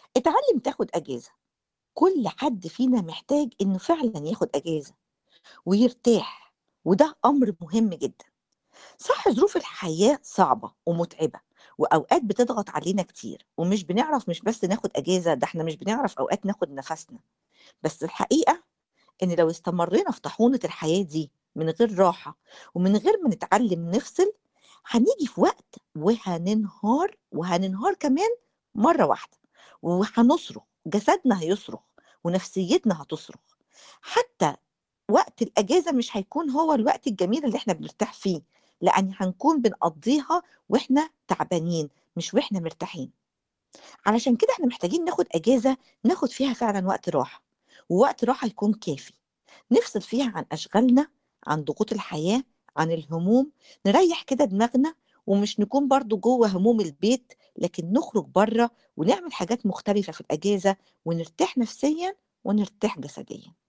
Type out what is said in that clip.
اتعلم تاخد أجازة، كل حد فينا محتاج إنه فعلًا ياخد أجازة ويرتاح، وده أمر مهم جدًا. صح ظروف الحياة صعبة ومُتعبة، وأوقات بتضغط علينا كتير، ومش بنعرف مش بس ناخد أجازة، ده إحنا مش بنعرف أوقات ناخد نَفَسنا، بس الحقيقة إن لو استمرينا في طاحونة الحياة دي من غير راحة، ومن غير ما نتعلم نفصل، هنيجي في وقت وهننهار، وهننهار كمان مرّة واحدة، وهنصرخ، جسدنا هيصرخ، ونفسيتنا هتصرخ، حتى وقت الأجازة مش هيكون هو الوقت الجميل اللي إحنا بنرتاح فيه، لأن هنكون بنقضّيها وإحنا تعبانين، مش وإحنا مرتاحين. علشان كده إحنا محتاجين ناخد أجازة ناخد فيها فعلًا وقت راحة، ووقت راحة يكون كافي، نفصل فيها عن أشغالنا، عن ضغوط الحياة، عن الهموم، نريّح كده دماغنا، ومش نكون برضه جوّه هموم البيت، لكن نخرج برّه ونعمل حاجات مختلفة في الأجازة، ونرتاح نفسيًا ونرتاح جسديًا.